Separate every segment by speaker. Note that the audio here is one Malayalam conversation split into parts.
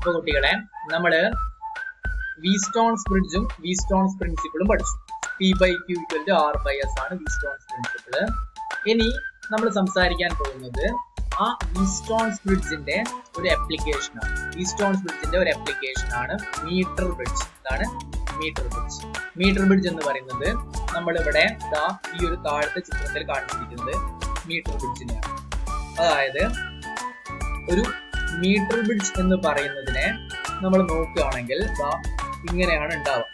Speaker 1: ഇപ്പൊ കുട്ടികളെ നമ്മള് വീസ്റ്റോൺസ് ബ്രിഡ്ജും വീസ്റ്റോൺസ് പ്രിൻസിപ്പിളും പഠിച്ചു P by Q equal to R by S ആണ് വീസ്റ്റോൺസ് പ്രിൻസിപ്പിള് ഇനി നമ്മൾ സംസാരിക്കാൻ പോകുന്നത് ആ വീസ്റ്റോൺസ് ബ്രിഡ്ജിന്റെ ഒരു ആപ്ലിക്കേഷൻ ആണ് വീസ്റ്റോൺസ് ബ്രിഡ്ജിന്റെ ഒരു ആപ്ലിക്കേഷൻ ആണ് മീറ്റർ ബ്രിഡ്ജ് ഇതാണ് മീറ്റർ ബ്രിഡ്ജ് മീറ്റർ ബ്രിഡ്ജ് എന്ന് പറയുന്നത് നമ്മളിവിടെ ദാ ഈ ഒരു താഴത്തെ ചിത്രത്തിൽ കാണിച്ചിരിക്കുന്നത് മീറ്റർ ബ്രിഡ്ജിനെയാണ് അതായത് ഒരു മീറ്റർ ബ്രിഡ്ജ് എന്ന് പറയുന്നതിനെ നമ്മൾ നോക്കുകയാണെങ്കിൽ ദാ ഇങ്ങനെയാണ് ഉണ്ടാവുക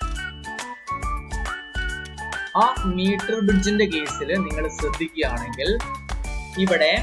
Speaker 1: ആ മീറ്റർ ബ്രിഡ്ജിന്റെ കേസിൽ നിങ്ങൾ ശ്രദ്ധിക്കുകയാണെങ്കിൽ ഇവിടെ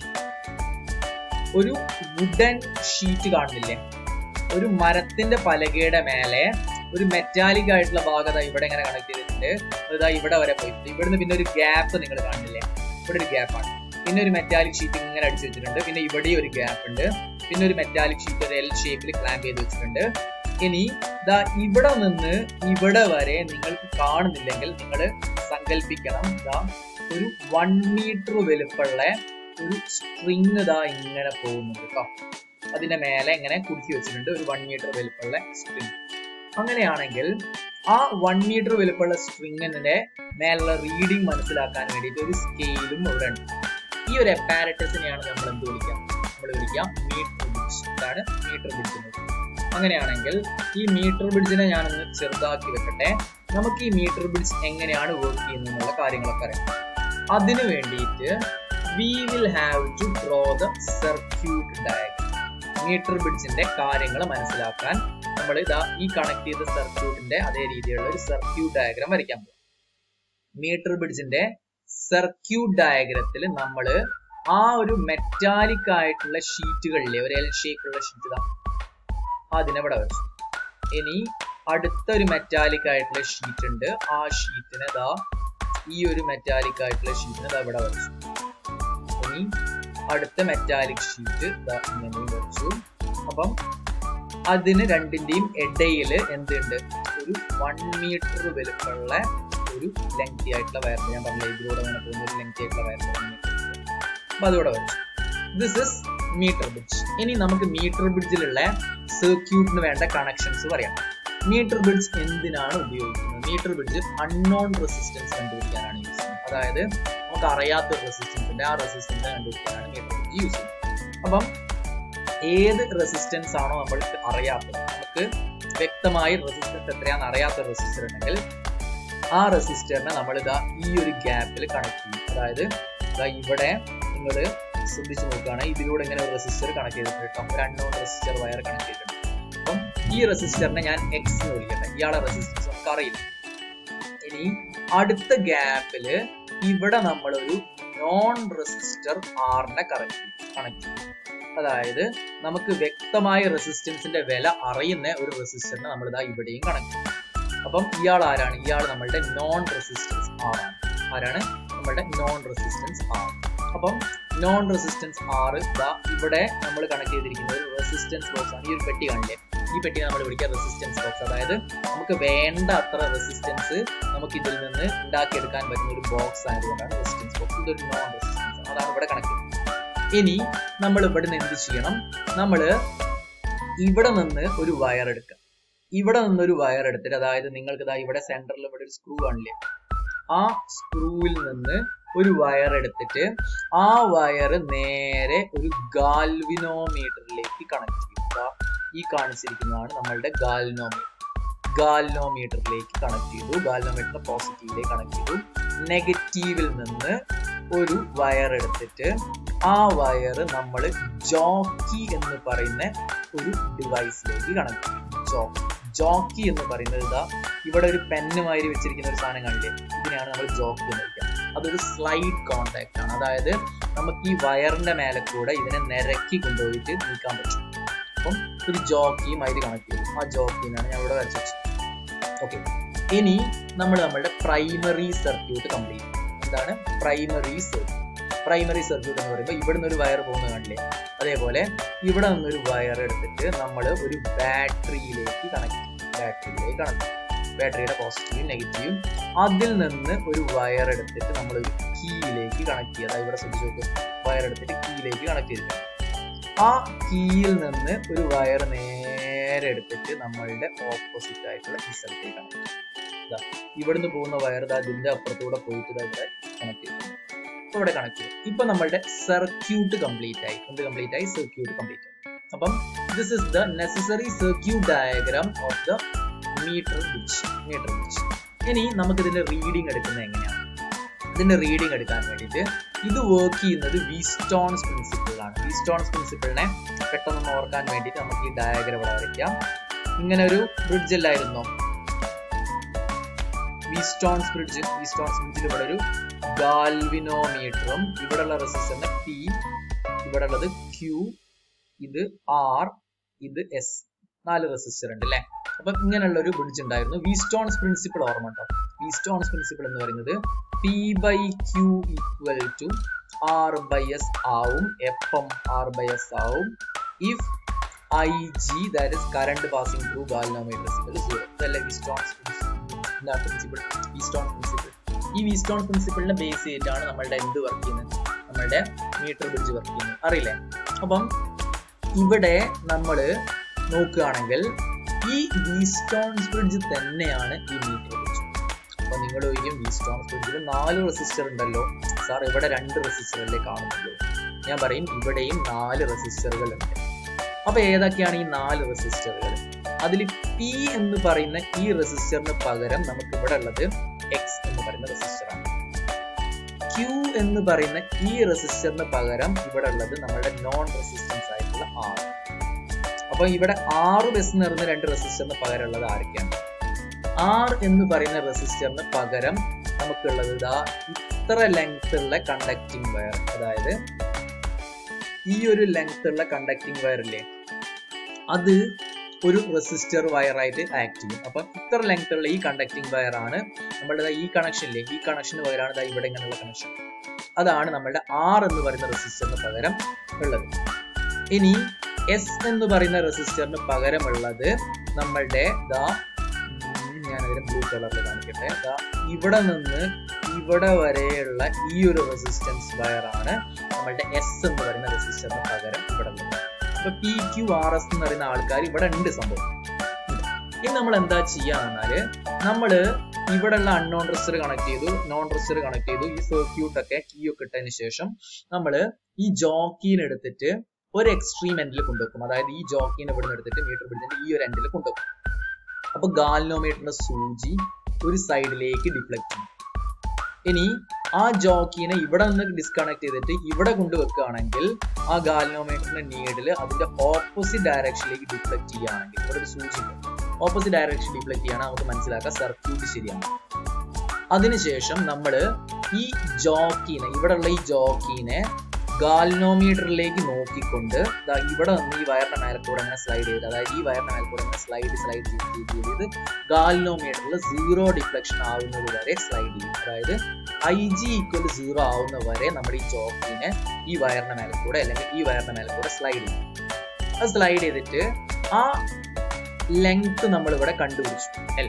Speaker 1: ഒരു വുഡൻ ഷീറ്റ് കാണുന്നില്ലേ ഒരു മരത്തിന്റെ പലകയുടെ മേലെ ഒരു മെറ്റാലിക് ആയിട്ടുള്ള ഭാഗത ഇവിടെ ഇങ്ങനെ കണക്ട് ചെയ്തിട്ടുണ്ട് അതാ ഇവിടെ വരെ പോയിട്ടുണ്ട് ഇവിടുന്ന് പിന്നെ ഒരു ഗ്യാപ്പ് നിങ്ങൾ കാണുന്നില്ലേ ഇവിടെ ഒരു ഗ്യാപ്പാണ് പിന്നെ ഒരു മെറ്റാലിക് ഷീറ്റ് ഇങ്ങനെ അടിച്ചു വെച്ചിട്ടുണ്ട് പിന്നെ ഇവിടെ ഒരു ഗ്യാപ്പ് ഉണ്ട് പിന്നെ ഒരു മെറ്റാലിക് ഷീറ്റ് ഒരു എൽ ഷേപ്പിൽ ക്ലാമ്പ് ചെയ്ത് വെച്ചിട്ടുണ്ട് ഇനി ദാ ഇവിടെ നിന്ന് ഇവിടെ വരെ നിങ്ങൾക്ക് കാണുന്നില്ലെങ്കിൽ നിങ്ങൾ സങ്കല്പിക്കണം ദാ ഒരു വൺ മീറ്റർ വലുപ്പമുള്ള ഒരു സ്ട്രിങ് ദാ ഇങ്ങനെ പോകുന്നുണ്ട് കേട്ടോ അതിന്റെ മേലെ ഇങ്ങനെ കുടുക്കി വെച്ചിട്ടുണ്ട് ഒരു വൺ മീറ്റർ വലുപ്പമുള്ള സ്ട്രിങ് അങ്ങനെയാണെങ്കിൽ ആ വൺ മീറ്റർ വലുപ്പമുള്ള സ്ട്രിങ്ങിന്റെ മേലുള്ള റീഡിംഗ് മനസ്സിലാക്കാൻ വേണ്ടിയിട്ട് ഒരു സ്കെയിലും ഇവിടെ ഉണ്ട് ഈ ഒരു അപ്പാരറ്റസിനെയാണ് നമ്മൾ എന്ത് വിളിക്കാം നമ്മൾ വിളിക്കാം മീറ്റർ ബ്രിഡ്ജ് ഇതാണ് മീറ്റർ ബ്രിഡ്ജ് അങ്ങനെയാണെങ്കിൽ ഈ മീറ്റർ ബ്രിഡ്ജിനെ ഞാനൊന്ന് ചെറുതാക്കി വെക്കട്ടെ നമുക്ക് ഈ മീറ്റർ ബ്രിഡ്ജ് എങ്ങനെയാണ് വർക്ക് ചെയ്യുന്നത് എന്നുള്ള കാര്യങ്ങളൊക്കെ അറിയാം അതിനു വേണ്ടിയിട്ട് we will have to draw the circuit diagram metre ബ്രിഡ്ജിന്റെ കാര്യങ്ങൾ മനസ്സിലാക്കാൻ നമ്മൾ ഇതാ ഈ കണക്ട് ചെയ്ത സർക്യൂട്ടിന്റെ അതേ രീതിയിലുള്ള ഒരു സർക്യൂട്ട് ഡയഗ്രം വരയ്ക്കാൻ പോകും മീറ്റർ ബ്രിഡ്ജിന്റെ സർക്യൂട്ട് ഡയഗ്രത്തിൽ നമ്മൾ ആ ഒരു മെറ്റാലിക് ആയിട്ടുള്ള ഷീറ്റുകളിലെ ഒരു എൽ ഷേപ്പുള്ള ഷീറ്റ് ഇതാ അതിനെ ഇവിടെ വെച്ചു ഇനി അടുത്ത ഒരു മെറ്റാലിക് ആയിട്ടുള്ള ഷീറ്റ് ഉണ്ട് ആ ഷീറ്റിനെ ഇതാ ഈ ഒരു മെറ്റാലിക് ആയിട്ടുള്ള ഷീറ്റിനെ ഇതാ ഇവിടെ വെച്ചു ഇനി അടുത്ത മെറ്റാലിക് ഷീറ്റ് ഇതാ ഇങ്ങനെ വെച്ചു അപ്പം അതിന് രണ്ടിന്റെയും ഇടയിൽ എന്തുണ്ട് ഒരു വൺ മീറ്റർ വലുപ്പമുള്ള ഒരു ലെങ്തി ആയിട്ടുള്ള വയർ ഞാൻ പറഞ്ഞില്ല ഇതിലൂടെ അങ്ങനെ പോകുന്ന ഒരു ലെങ്തി ആയിട്ടുള്ള വയർ അപ്പൊ അതിവിടെ വെച്ചു ദിസ് ഇസ് മീറ്റർ ബ്രിഡ്ജ് ഇനി നമുക്ക് മീറ്റർ ബ്രിഡ്ജിലുള്ള സർക്യൂട്ടിന് വേണ്ട കണക്ഷൻസ് പറയാം മീറ്റർ ബ്രിഡ്ജ് എന്തിനാണ് ഉപയോഗിക്കുന്നത് മീറ്റർ ബ്രിഡ്ജ് അൺനോൺ റെസിസ്റ്റൻസ് കണ്ടുപിടിക്കാനാണ് യൂസ് ചെയ്യുന്നത് അതായത് നമുക്ക് അറിയാത്ത ഒരു റെസിസ്റ്റൻസ് ഉണ്ട് ആ റെസിസ്റ്റൻസ് കണ്ടുപിടിക്കാനാണ് മീറ്റർ ബ്രിഡ്ജ് യൂസ് ചെയ്യുന്നത് അപ്പം ഏത് റെസിസ്റ്റൻസ് ആണോ നമ്മൾക്ക് അറിയാത്തത് നമുക്ക് വ്യക്തമായി റെസിസ്റ്റൻസ് എത്രയാണെന്ന് അറിയാത്ത റെസിസ്റ്റർ ഉണ്ടെങ്കിൽ ആ റെസിസ്റ്ററിനെ നമ്മൾ ഇതാ ഈ ഒരു ഗ്യാപ്പിൽ കണക്ട് ചെയ്യും അതായത് ഇതാ ഇവിടെ നിങ്ങൾ ശ്രദ്ധിച്ചു നോക്കുകയാണ് ഇതിലൂടെ ഇങ്ങനെ ഒരു റെസിസ്റ്റർ കണക്ട് ചെയ്തിട്ടുണ്ട് കേട്ടോ ഒരു അൺനോൺ റെസിസ്റ്റർ വയർ കണക്ട് ചെയ്തിട്ടുണ്ട് അപ്പം ഈ റെസിസ്റ്ററിനെ ഞാൻ എക്സ് എന്ന് വിളിക്കട്ടെ ഇയാളെ റെസിസ്റ്റൻസ് നമുക്ക് അറിയില്ല ഇനി അടുത്ത ഗ്യാപ്പില് ഇവിടെ നമ്മൾ ഒരു നോൺ റെസിസ്റ്റർ ആറിനെ കണക്ട് കണക്ട് ചെയ്യും അതായത് നമുക്ക് വ്യക്തമായ റെസിസ്റ്റൻസിന്റെ വില അറിയുന്ന ഒരു റെസിസ്റ്ററിനെ നമ്മൾ ഇതാ ഇവിടെയും കണക്ട് ചെയ്യും അപ്പം ഇയാൾ ആരാണ് ഇയാൾ നമ്മളുടെ നോൺ റെസിസ്റ്റൻസ് ആറാണ് ആരാണ് നമ്മളുടെ നോൺ റെസിസ്റ്റൻസ് ആർ അപ്പം നോൺ റെസിസ്റ്റൻസ് ആറ് ഇതാ ഇവിടെ നമ്മൾ കണക്ട് ചെയ്തിരിക്കുന്ന ഒരു റെസിസ്റ്റൻസ് ബോക്സ് ആണ് ഈ ഒരു പെട്ടി കാണില്ലേ ഈ പെട്ടി നമ്മൾ വിളിക്കുക റെസിസ്റ്റൻസ് ബോക്സ് അതായത് നമുക്ക് വേണ്ട അത്ര റെസിസ്റ്റൻസ് നമുക്ക് ഇതിൽ നിന്ന് ഉണ്ടാക്കിയെടുക്കാൻ പറ്റുന്ന ഒരു ബോക്സ് ആയതുകൊണ്ടാണ് റെസിസ്റ്റൻസ് ബോക്സ് ഇതൊരു നോൺ റെസിസ്റ്റൻസ് അതാണ് ഇവിടെ കണക്ട് ചെയ്യുന്നത് ഇനി നമ്മൾ ഇവിടെ നിന്ന് എന്ത് ചെയ്യണം നമ്മൾ ഇവിടെ നിന്ന് ഒരു വയർ എടുക്കുക ഇവിടെ നിന്നൊരു വയർ എടുത്തിട്ട് അതായത് നിങ്ങൾക്ക് ഇതാ ഇവിടെ സെന്ററിൽ ഇവിടെ ഒരു സ്ക്രൂ കാണില്ലേ ആ സ്ക്രൂവിൽ നിന്ന് ഒരു വയർ എടുത്തിട്ട് ആ വയർ നേരെ ഒരു ഗാൽവിനോമീറ്ററിലേക്ക് കണക്ട് ചെയ്യുക ഈ കാണിച്ചിരിക്കുന്നതാണ് നമ്മളുടെ ഗാൽനോമീറ്റർ ഗാൽനോമീറ്ററിലേക്ക് കണക്ട് ചെയ്തു ഗാൽനോമീറ്ററിന്റെ പോസിറ്റീവിലേക്ക് കണക്ട് ചെയ്തു നെഗറ്റീവിൽ നിന്ന് ഒരു വയർ എടുത്തിട്ട് ആ വയർ നമ്മൾ ജോക്കി എന്ന് പറയുന്ന ഒരു ഡിവൈസിലേക്ക് കണക്ട് ചെയ്യും ജോക്കി ജോക്കി എന്ന് പറയുന്നത് ഇതാ ഇവിടെ ഒരു പെന്ന് മാതിരി വെച്ചിരിക്കുന്ന ഒരു സാധനം കാണില്ലേ ഇതിനെയാണ് നമ്മൾ ജോക്കി എന്ന് വിളിക്കുക അതൊരു സ്ലൈഡ് കോണ്ടാക്ട് ആണ് അതായത് നമുക്ക് ഈ വയറിന്റെ മേലെ കൂടെ ഇതിനെ നിരക്കി കൊണ്ടുപോയിട്ട് നീക്കാൻ പറ്റും അപ്പം ഒരു ജോക്കിയും അതിൽ കണക്ട് ചെയ്തു ആ ജോക്കിന്നാണ് ഞാൻ ഇവിടെ വരച്ചു ഓക്കെ ഇനി നമ്മൾ നമ്മളുടെ പ്രൈമറി സർക്യൂട്ട് കംപ്ലീറ്റ് എന്താണ് പ്രൈമറി സർക്യൂട്ട് പ്രൈമറി സർക്യൂട്ട് എന്ന് പറയുമ്പോൾ ഇവിടെ നിന്ന് ഒരു വയർ പോകുന്നത് കാണില്ലേ അതേപോലെ ഇവിടെ നിന്നൊരു വയർ എടുത്തിട്ട് നമ്മൾ ഒരു ബാറ്ററിയിലേക്ക് കണക്ട് ചെയ്യും ബാറ്ററിയിലേക്ക് കണക്ട് ചെയ്യും ബാറ്ററിയുടെ പോസിറ്റീവും നെഗറ്റീവും അതിൽ നിന്ന് ഒരു വയർ എടുത്തിട്ട് നമ്മൾ ഒരു കീയിലേക്ക് കണക്ട് ചെയ്യുക അതായത് ഇവിടെ ശ്രദ്ധിച്ച് നോക്കും വയർ എടുത്തിട്ട് കീയിലേക്ക് കണക്ട് ചെയ്തിട്ടുണ്ട് ആ കീയിൽ നിന്ന് ഒരു വയർ നേരെ നേരെ എടുത്തിട്ട് നമ്മളുടെ ഓപ്പോസിറ്റ് ആയിട്ടുള്ള ഈ സ്ഥലത്തേക്ക് കണക്ട് ഇതാ ഇവിടുന്ന് പോകുന്ന വയർ ദാ ഇതിന്റെ അപ്പുറത്തൂടെ പോയിട്ട് ദാ ഇവിടെ കണക്ട് ചെയ്തു അപ്പൊ ഇവിടെ കണക്ട് ചെയ്തു ഇപ്പൊ നമ്മളുടെ സർക്യൂട്ട് കംപ്ലീറ്റ് ആയി എന്ത് കംപ്ലീറ്റ് ആയി സർക്യൂട്ട് കംപ്ലീറ്റ് ആയി അപ്പം this is the necessary circuit diagram of the metre bridge metre bridge ഇനി നമുക്ക് ഇതിന്റെ റീഡിംഗ് എടുക്കുന്നത് എങ്ങനെയാണ് ഇതിന്റെ റീഡിംഗ് എടുക്കാൻ വേണ്ടിയിട്ട് ഇത് വർക്ക് ചെയ്യുന്നത് വീസ്റ്റോൺസ് പ്രിൻസിപ്പിളാണ് വീസ്റ്റോൺസ് പ്രിൻസിപ്പിളിനെ പെട്ടെന്ന് ഓർക്കാൻ വേണ്ടിയിട്ട് നമുക്ക് ഈ ഡയഗ്രം ഇവിടെ വരയ്ക്കാം ഇങ്ങനെ ഒരു ബ്രിഡ്ജ് അല്ലായിരുന്നോ വീസ്റ്റോൺസ് ബ്രിഡ്ജ് വീസ്റ്റോൺസ് ബ്രിഡ്ജിൽ ഇവിടെ ഒരു ഗാൽവിനോമീറ്ററും ഇവിടെയുള്ള റെസിസ്റ്ററിന് പി ഇവിടെ ഉള്ളത് ക്യൂ ഇത് ആർ ഇത് എസ് നാല് റെസിസ്റ്റർ ഉണ്ട് അല്ലെ അപ്പൊ ഇങ്ങനെയുള്ള ഒരു ബ്രിഡ്ജ് ഉണ്ടായിരുന്നു വീസ്റ്റോൺസ് പ്രിൻസിപ്പിൾ ഓർമ്മ ഉണ്ടോ വീസ്റ്റോൺസ് പ്രിൻസിപ്പിൾ എന്ന് പറയുന്നത് P by Q equal to R by S ആവും എപ്പം ആർ ബൈ എസ് ആവും if I G that is current passing through galvanometer simple zero ഇതല്ലേ വീസ്റ്റോൺസ് പ്രിൻസിപ്പിൾ വീസ്റ്റോൺ പ്രിൻസിപ്പിൾ ഈ വീസ്റ്റോൺ പ്രിൻസിപ്പിളിനെ ബേസ് ചെയ്തിട്ടാണ് നമ്മളുടെ എന്ത് വർക്ക് ചെയ്യുന്നത് നമ്മളുടെ മീറ്റർ ബ്രിഡ്ജ് വർക്ക് ചെയ്യുന്നത് അറിയില്ലേ അപ്പം ഇവിടെ നമ്മൾ നോക്കുകയാണെങ്കിൽ ഈ വീസ്റ്റോൺസ് ബ്രിഡ്ജ് തന്നെയാണ് ഈ മീറ്റർ ബ്രിഡ്ജ് അപ്പൊ നിങ്ങൾ ചോദിക്കും വീസ്റ്റോൺസ് ബ്രിഡ്ജിൽ നാല് റെസിസ്റ്റർ ഉണ്ടല്ലോ സാർ ഇവിടെ രണ്ട് റെസിസ്റ്റർ അല്ലേ കാണുന്നുള്ളൂ ഞാൻ പറയും ഇവിടെയും നാല് റെസിസ്റ്ററുകൾ ഉണ്ട് അപ്പൊ ഏതൊക്കെയാണ് ഈ നാല് റെസിസ്റ്ററുകൾ അതിൽ പി എന്ന് പറയുന്ന ഈ റെസിസ്റ്ററിന് പകരം നമുക്ക് ഇവിടെ ഉള്ളത് എക്സ് എന്ന് പറയുന്ന റെസിസ്റ്ററാണ് ക്യൂ എന്ന് പറയുന്ന ഈ റെസിസ്റ്ററിന് പകരം ഇവിടെ ഉള്ളത് നമ്മുടെ നോൺ റെസിസ്റ്റൻസ് ആയിട്ടുള്ള ആർ അപ്പൊ ഇവിടെ ആറ് ബസ് നിറഞ്ഞ രണ്ട് റെസിസ്റ്ററിന് പകരം ഉള്ളത് ആരൊക്കെയാണ് ആർ എന്ന് പറയുന്ന റെസിസ്റ്ററിന് പകരം നമുക്കുള്ളത് ഇതാ ഇത്ര ലെങ്ത് ഉള്ള കണ്ടക്ടിങ് വയർ അതായത് ഈ ഒരു ലെങ്ത് ഉള്ള കണ്ടക്ടിങ് വയർ ഇല്ലേ അത് ഒരു റെസിസ്റ്റർ വയർ ആയിട്ട് ആക്ട് ചെയ്യും അപ്പൊ ഇത്ര ലെങ്ത് ഉള്ള ഈ കണ്ടക്ടിങ് വയർ ആണ് നമ്മുടെ ഈ കണക്ഷൻ ഇല്ലേ ഈ കണക്ഷന് പകരമാണ് ദാ ഇവിടെ ഇങ്ങനെയുള്ള കണക്ഷൻ അതാണ് നമ്മുടെ ആർ എന്ന് പറയുന്ന റെസിസ്റ്ററിന് പകരം ഉള്ളത് ഇനി എസ് എന്ന് പറയുന്ന റെസിസ്റ്ററിന് പകരമുള്ളത് നമ്മളുടെ ദാ ഞാൻ അതിന് ബ്ലൂ കളറിൽ കാണിക്കട്ടെ ദാ ഇവിടെ നിന്ന് ഇവിടെ വരെയുള്ള ഈ ഒരു റെസിസ്റ്റൻസ് വയർ ആണ് നമ്മളുടെ എസ് എന്ന് പറയുന്ന റെസിസ്റ്ററിന് പകരം ഇവിടെ ഉള്ളത് അപ്പൊ പി ക്യു ആർ എസ് എന്ന് പറയുന്ന ആൾക്കാർ ഇവിടെ ഉണ്ട് സംഭവം ഇനി നമ്മൾ എന്താ ചെയ്യാന്നാല് നമ്മള് ഇവിടെ ഉള്ള അൺനോൺ റെസിസ്റ്റർ കണക്ട് ചെയ്തു നോൺ റെസിസ്റ്റർ കണക്ട് ചെയ്തു ഈ സർക്യൂട്ട് ഒക്കെ കീ ഒക്കെ ഇട്ടതിന് ശേഷം നമ്മള് ഈ ജോക്കീനെ എടുത്തിട്ട് ഒരു എക്സ്ട്രീം എൻഡിൽ കൊണ്ടുവെക്കും അതായത് ഈ ജോക്കീനെ ഇവിടെ നിന്ന് എടുത്തിട്ട് മീറ്റർ ബ്രിഡ്ജിന്റെ ഈ ഒരു എൻഡിൽ കൊണ്ടുവെക്കും അപ്പൊ ഗാൽനോമീറ്ററിന്റെ സൂചി ഒരു സൈഡിലേക്ക് ഡിഫ്ലക്ട് ചെയ്യും ഇനി ആ ജോക്കീനെ ഇവിടെ നിന്ന് ഡിസ്കണക്ട് ചെയ്തിട്ട് ഇവിടെ കൊണ്ടുവെക്കുകയാണെങ്കിൽ ആ ഗാൽനോമീറ്ററിന്റെ നീഡിൽ അതിന്റെ ഓപ്പോസിറ്റ് ഡയറക്ഷനിലേക്ക് ഡിഫ്ലക്ട് ചെയ്യുകയാണെങ്കിൽ ഇവിടെ ഒരു സൂചി ഉണ്ട് ഓപ്പോസിറ്റ് ഡയറക്ഷൻ ഡിഫ്ലക്ട് ചെയ്യണം നമുക്ക് മനസ്സിലാക്കാം സർക്യൂട്ട് ശരിയാണ് അതിനുശേഷം നമ്മൾ ഈ ജോക്കീനെ ഇവിടെയുള്ള ഈ ജോക്കീനെ ഗാൽനോമീറ്ററിലേക്ക് നോക്കിക്കൊണ്ട് ദാ ഇവിടെ നിന്ന് ഈ വയറിന്റെ മേലെ കൂടെ അങ്ങനെ സ്ലൈഡ് ചെയ്ത് അതായത് ഈ വയറിന്റെ മേലെ കൂടെ അങ്ങനെ സ്ലൈഡ് സ്ലൈഡ് ചെയ്ത് ചെയ്ത് ചെയ്ത് ഗാൽനോമീറ്ററിൽ സീറോ ഡിഫ്ലക്ഷൻ ആവുന്നത് വരെ സ്ലൈഡ് ചെയ്യും അതായത് ഐ ജി ഈക്വൽ സീറോ ആവുന്ന വരെ നമ്മുടെ ഈ ജോക്കിനെ ഈ വയറിന്റെ മേലെ കൂടെ അല്ലെങ്കിൽ ഈ വയറിന്റെ മേലെ കൂടെ സ്ലൈഡ് ചെയ്യും അത് സ്ലൈഡ് ചെയ്തിട്ട് ആ ലെങ്ത് നമ്മൾ ഇവിടെ കണ്ടുപിടിച്ചു എൽ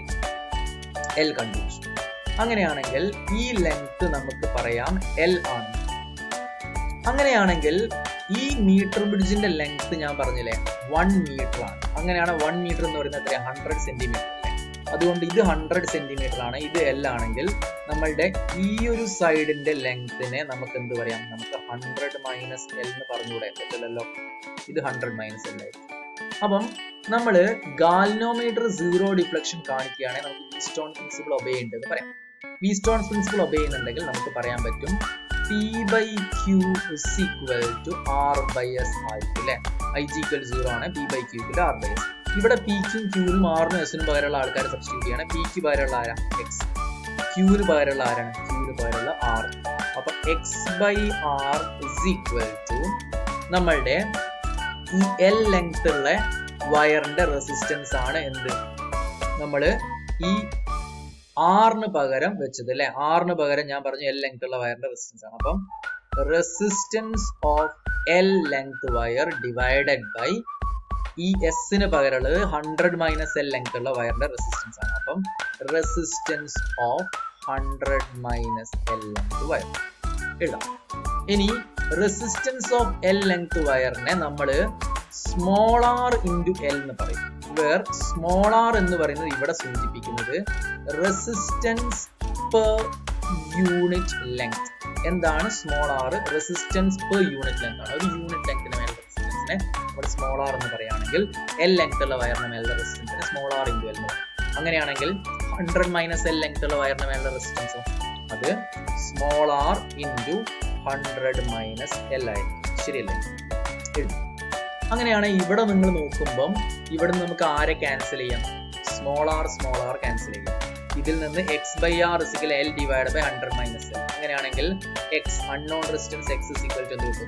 Speaker 1: എൽ കണ്ടുപിടിച്ചു അങ്ങനെയാണെങ്കിൽ ഈ ലെങ്ത് നമുക്ക് പറയാം എൽ ആണ് അങ്ങനെയാണെങ്കിൽ ഈ മീറ്റർ ബ്രിഡ്ജിന്റെ ലെങ്ത് ഞാൻ പറഞ്ഞില്ലേ വൺ മീറ്റർ ആണ് അങ്ങനെയാണ് വൺ മീറ്റർ എന്ന് പറയുന്നത് എത്ര ഹൺഡ്രഡ് സെന്റിമീറ്റർ അല്ലേ അതുകൊണ്ട് ഇത് ഹൺഡ്രഡ് സെന്റിമീറ്റർ ആണ് ഇത് എൽ ആണെങ്കിൽ നമ്മളുടെ ഈ ഒരു സൈഡിന്റെ ലെങ്തിനെ നമുക്ക് എന്ത് പറയാം നമുക്ക് ഹൺഡ്രഡ് മൈനസ് എൽ എന്ന് പറഞ്ഞുകൂടെ പറ്റില്ലല്ലോ ഇത് ഹൺഡ്രഡ് മൈനസ് എൽ ആയിരിക്കും അപ്പം നമ്മൾ ഗാൽനോമീറ്റർ സീറോ ഡിഫ്ലക്ഷൻ കാണിക്കുകയാണെങ്കിൽ നമുക്ക് വീസ്റ്റോൺ പ്രിൻസിപ്പിൾ ഒബേ ഉണ്ടെന്ന് പറയാം വീസ്റ്റോൺ പ്രിൻസിപ്പിൾ ഒബേ ചെയ്യുന്നുണ്ടെങ്കിൽ നമുക്ക് പറയാൻ പറ്റും P by Q is equal to R by S ആയിരിക്കും അല്ലെ ഐ ജി ഈക്വൽ സീറോ ആണ് P by Q R by S ഇവിടെ പി ക്യൂ ക്യൂനും ആറിനും എസിനും പകരമുള്ള ആൾക്കാരെ സബ്സ്റ്റിറ്റ്യൂട്ട് ചെയ്യണം പി ക്യൂ പകരമുള്ള ആരാ എക്സ് ക്യൂവിന് പകരമുള്ള ആരാണ് ക്യൂവിന് പകരമുള്ള ആർ അപ്പൊ X by R is equal to നമ്മളുടെ ഈ എൽ ലെങ്ത് ഉള്ള വയറിന്റെ റെസിസ്റ്റൻസ് ആണ് എന്ത് നമ്മള് ഈ ആറിന് പകരം വെച്ചത് അല്ലെ ആറിന് പകരം ഞാൻ പറഞ്ഞു എൽ ലെങ്ത് ഉള്ള വയറിന്റെ റെസിസ്റ്റൻസ് ആണ് അപ്പം resistance of L length wire divided by ഈ എസിന് പകരമുള്ളത് ഹൺഡ്രഡ് മൈനസ് എൽ ലെങ്ത് ഉള്ള വയറിന്റെ റെസിസ്റ്റൻസ് ആണ് അപ്പം resistance of hundred minus L length wire എഴുതാം ഇനി റെസിസ്റ്റൻസ് ഓഫ് എൽ ലെങ്ത് വയറിനെ നമ്മൾ സ്മോൾ ആർ ഇൻറ്റു എൽ എന്ന് പറയും വേർ സ്മോൾ ആർ എന്ന് പറയുന്നത് ഇവിടെ സൂചിപ്പിക്കുന്നത് റെസിസ്റ്റൻസ് പെർ യൂണിറ്റ് ലെങ്ത് എന്താണ് small R resistance per unit length ആണ് ഒരു യൂണിറ്റ് ലെങ്തിന് മേലെ റെസിസ്റ്റൻസിനെ നമ്മുടെ സ്മോൾ ആർ എന്ന് പറയുകയാണെങ്കിൽ എൽ ലെങ്ത് ഉള്ള വയറിന് മേലുള്ള റെസിസ്റ്റൻസിനെ സ്മോൾ ആർ ഇൻറ്റു എൽ എന്ന് പറയും അങ്ങനെയാണെങ്കിൽ ഹൺഡ്രഡ് മൈനസ് എൽ ലെങ്ത് ഉള്ള വയറിന് മേലുള്ള റെസിസ്റ്റൻസോ അത് small R into hundred minus L ആയിരിക്കും ശരിയല്ലേ എഴുതി അങ്ങനെയാണ് ഇവിടെ നിങ്ങൾ നോക്കുമ്പം ഇവിടെ നിന്ന് നമുക്ക് ആരെ ക്യാൻസൽ ചെയ്യാം small R small R cancel ചെയ്യാം ഇതിൽ നിന്ന് X by R is equal L divide by hundred minus L അങ്ങനെയാണെങ്കിൽ X unknown resistance X is equal to എന്ത് കിട്ടും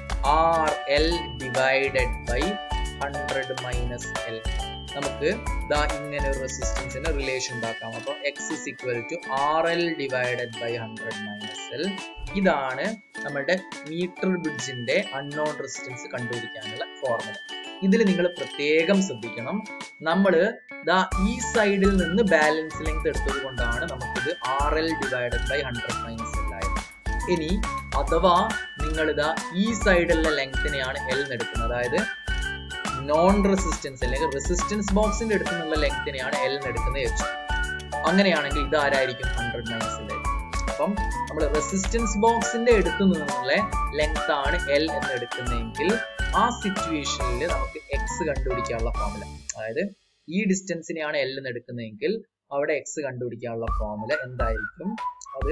Speaker 1: R L divided by hundred minus L നമുക്ക് ദാ ഇങ്ങനെ ഒരു റെസിസ്റ്റൻസിന് റിലേഷൻ ഉണ്ടാക്കാം അപ്പോൾ X is equal to R L divided by hundred minus L ഇതാണ് നമ്മുടെ മീറ്റർ ബ്രിഡ്ജിന്റെ അൺനോൺ റെസിസ്റ്റൻസ് കണ്ടുപിടിക്കാനുള്ള ഫോർമുല ഇതിൽ നിങ്ങൾ പ്രത്യേകം ശ്രദ്ധിക്കണം നമ്മൾ ദാ ഈ സൈഡിൽ നിന്ന് ബാലൻസ് ലെങ്ത് എടുത്തത് കൊണ്ടാണ് നമുക്കിത് R L divided by hundred minus L ആയത് ഇനി അഥവാ നിങ്ങൾ ഇതാ ഈ സൈഡിലുള്ള ലെങ്തിനെയാണ് എൽ എടുക്കുന്നത് അതായത് നോൺ റെസിസ്റ്റൻസ് അല്ലെങ്കിൽ റെസിസ്റ്റൻസ് ബോക്സിന്റെ അടുത്ത് നിന്നുള്ള ലെങ്തിനെയാണ് എൽ എടുക്കുന്നത് വെച്ചു അങ്ങനെയാണെങ്കിൽ ഇത് ആരായിരിക്കും ഹൺഡ്രഡ് മൈനസ് എൽ അപ്പം നമ്മൾ റെസിസ്റ്റൻസ് ബോക്സിന്റെ അടുത്ത് നിന്നുള്ള ലെങ്ത് ആണ് എൽ എന്ന് എടുക്കുന്നതെങ്കിൽ ആ സിറ്റുവേഷനിൽ നമുക്ക് എക്സ് കണ്ടുപിടിക്കാനുള്ള ഫോർമുല അതായത് ഈ ഡിസ്റ്റൻസിനെയാണ് എൽ എന്ന് എടുക്കുന്നതെങ്കിൽ അവിടെ എക്സ് കണ്ടുപിടിക്കാനുള്ള ഫോർമുല എന്തായിരിക്കും അത്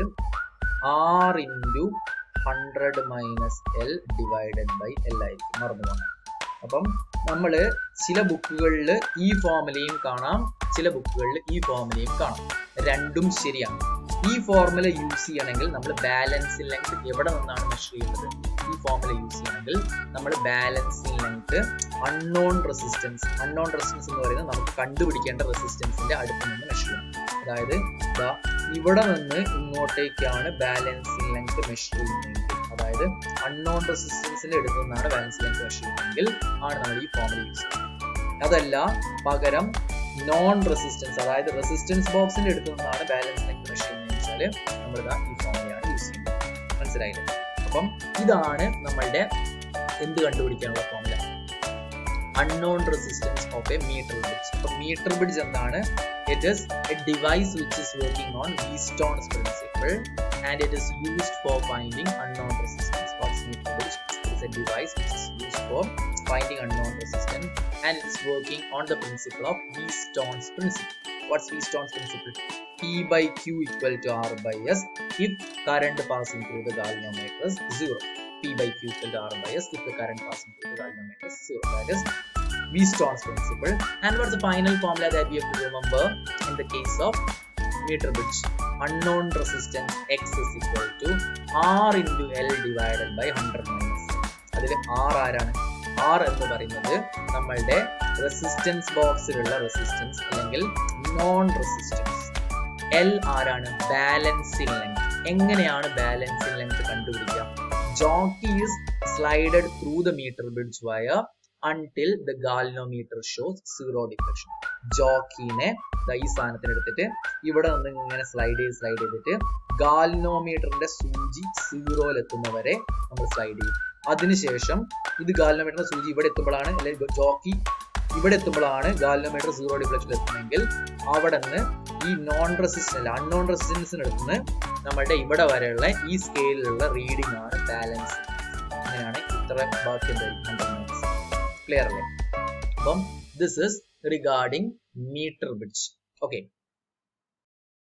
Speaker 1: R into hundred minus L divided by L ആയിരിക്കും മറന്നു പോകണം അപ്പം നമ്മൾ ചില ബുക്കുകളിൽ ഈ ഫോർമുലയും കാണാം ചില ബുക്കുകളിൽ ഈ ഫോർമുലയും കാണാം രണ്ടും ശരിയാണ് ഈ ഫോർമുല യൂസ് ചെയ്യണമെങ്കിൽ നമ്മൾ ബാലൻസിംഗ് ലെങ്ത് എവിടെ നിന്നാണ് മെഷർ ചെയ്യുന്നത് ഈ ഫോർമുല യൂസ് ചെയ്യണമെങ്കിൽ നമ്മൾ balancing length unknown resistance unknown resistance എന്ന് പറയുന്നത് നമുക്ക് കണ്ടുപിടിക്കേണ്ട റെസിസ്റ്റൻസിന്റെ അടുത്ത് നിന്ന് മെഷർ ചെയ്യണം അതായത് ദാ ഇവിടെ നിന്ന് ഇങ്ങോട്ടേക്കാണ് ബാലൻസിംഗ് ലെങ്ത് മെഷർ ചെയ്യുന്നതെങ്കിൽ അതായത് അൺനോൺ റെസിസ്റ്റൻസിന്റെ അടുത്ത് നിന്നാണ് ബാലൻസ് ലെങ്ത് മെഷർ ചെയ്യുന്നതെങ്കിൽ ആണ് നമ്മൾ ഈ ഫോർമുല യൂസ് ചെയ്യുന്നത് അതല്ല പകരം നോൺ റെസിസ്റ്റൻസ് അതായത് റെസിസ്റ്റൻസ് ബോക്സിന്റെ അടുത്ത് നിന്നാണ് ബാലൻസ് ലെങ്ത് മെഷർ ചെയ്യുന്നത് വെച്ചാല് നമ്മൾ ഇതാ ഈ ഫോർമുലയാണ് യൂസ് ചെയ്യുന്നത് മനസ്സിലായില്ലേ അപ്പം ഇതാണ് നമ്മളുടെ എന്ത് കണ്ടുപിടിക്കാനുള്ള formula unknown resistance of a metre bridge അപ്പൊ മീറ്റർ ബ്രിഡ്ജ് എന്താണ് it is a device which is working on Wheatstone's principle and it is used for finding unknown resistance what's metre bridge it a device which is used for finding unknown resistance and it's working on the principle of Wheatstone's principle. What's Wheatstone's principle? P by Q equal to R by S if current passing through the galvanometer is zero. P by Q equal to R by S if the current passing through the galvanometer is zero. That is Wheatstone's principle. And what's the final formula that we have to remember in the case of meter bridge? Unknown resistance X is equal to R into L divided by 100 minus. അതിൽ R ആരാണ് ആർ എന്ന് പറയുന്നത് നമ്മളുടെ റെസിസ്റ്റൻസ് ബോക്സിലുള്ള റെസിസ്റ്റൻസ് അല്ലെങ്കിൽ നോൺ റെസിസ്റ്റൻസ് എൽ ആരാണ് ബാലൻസിംഗ് ലെങ്ത് എങ്ങനെയാണ് ബാലൻസിംഗ് ലെങ്ത് കണ്ടുപിടിക്കുക jockey is slided through the metre bridge wire until the galvanometer shows zero deflection ജോക്കീനെ ഈ സാധനത്തിന് എടുത്തിട്ട് ഇവിടെ നിന്ന് ഇങ്ങനെ സ്ലൈഡ് ചെയ്ത് സ്ലൈഡ് ചെയ്തിട്ട് ഗാൽനോമീറ്ററിന്റെ സൂചി സീറോയിലെത്തുന്നവരെ നമ്മൾ സ്ലൈഡ് ചെയ്യും അതിനുശേഷം ഇത് ഗാൽനോമീറ്ററിന്റെ സൂചി ഇവിടെ എത്തുമ്പോഴാണ് അല്ലെങ്കിൽ ജോക്കി ഇവിടെ എത്തുമ്പോഴാണ് ഗാൽനോമീറ്റർ സീറോ ഡിഫ്ലക്ഷൻ എത്തുന്നതെങ്കിൽ അവിടെ നിന്ന് ഈ നോൺ റെസിസ്റ്റൻസ് അൺനോൺ റെസിസ്റ്റൻസിന് എടുത്തുനിന്ന് നമ്മുടെ ഇവിടെ വരെയുള്ള ഈ സ്കെയിലിലുള്ള റീഡിംഗ് ആണ് ബാലൻസ് അങ്ങനെയാണ് ഇത്ര ബാക്കി എന്തായിരിക്കും ക്ലിയർ അല്ലേ അപ്പം this is regarding metre bridge okay